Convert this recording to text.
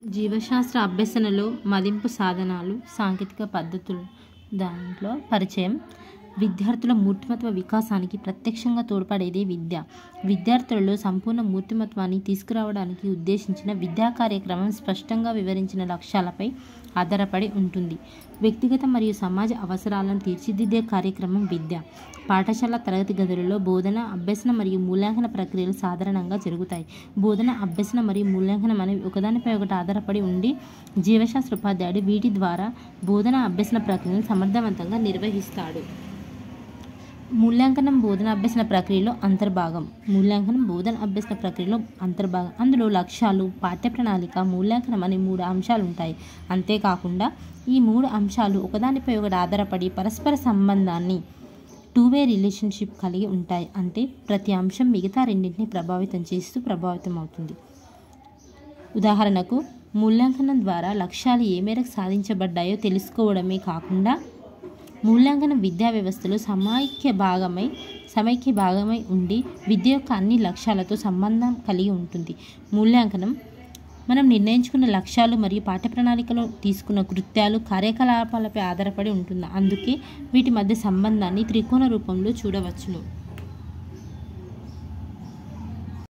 జీవశాస్త్ర అభ్యసనలో మదింపు సాధనాలు సాంకేతిక పద్ధతులు దాంట్లో పరిచయం విద్యార్థుల మూర్తిమత్వ వికాసానికి ప్రత్యక్షంగా తోడ్పడేదే విద్య విద్యార్థులలో సంపూర్ణ మూర్తిమత్వాన్ని తీసుకురావడానికి ఉద్దేశించిన విద్యా కార్యక్రమం స్పష్టంగా వివరించిన లక్ష్యాలపై ఆధారపడి ఉంటుంది వ్యక్తిగత మరియు సమాజ అవసరాలను తీర్చిదిద్దే కార్యక్రమం విద్య పాఠశాల తరగతి గదులలో బోధన అభ్యసన మరియు మూల్యాంకన ప్రక్రియలు సాధారణంగా జరుగుతాయి బోధన అభ్యసన మరియు మూల్యాంకనం అనేవి ఒకదానిపై ఒకటి ఆధారపడి ఉండి జీవశాస్త్ర ఉపాధ్యాయుడు వీటి ద్వారా బోధన అభ్యసన ప్రక్రియను సమర్థవంతంగా నిర్వహిస్తాడు మూల్యాంకనం బోధన అభ్యసన ప్రక్రియలో అంతర్భాగం మూల్యాంకనం బోధన అభ్యసన ప్రక్రియలో అంతర్భాగం అందులో లక్ష్యాలు పాఠ్య ప్రణాళిక మూల్యాంకనం అనే మూడు అంశాలు ఉంటాయి అంతేకాకుండా ఈ మూడు అంశాలు ఒకదానిపై ఒకటి ఆధారపడి పరస్పర సంబంధాన్ని టూ వే రిలేషన్షిప్ కలిగి ఉంటాయి అంటే ప్రతి అంశం మిగతా రెండింటిని ప్రభావితం చేస్తూ ప్రభావితం అవుతుంది ఉదాహరణకు మూల్యాంకనం ద్వారా లక్ష్యాలు ఏ మేరకు సాధించబడ్డాయో తెలుసుకోవడమే కాకుండా మూల్యాంకనం విద్యా వ్యవస్థలో సమైక్య భాగమై సమైక్య భాగమై ఉండి విద్య యొక్క అన్ని లక్ష్యాలతో సంబంధం కలిగి ఉంటుంది మూల్యాంకనం మనం నిర్ణయించుకున్న లక్ష్యాలు మరియు పాఠ్య ప్రణాళికలో తీసుకున్న కృత్యాలు కార్యకలాపాలపై ఆధారపడి ఉంటుంది అందుకే వీటి మధ్య సంబంధాన్ని త్రికోణ రూపంలో చూడవచ్చును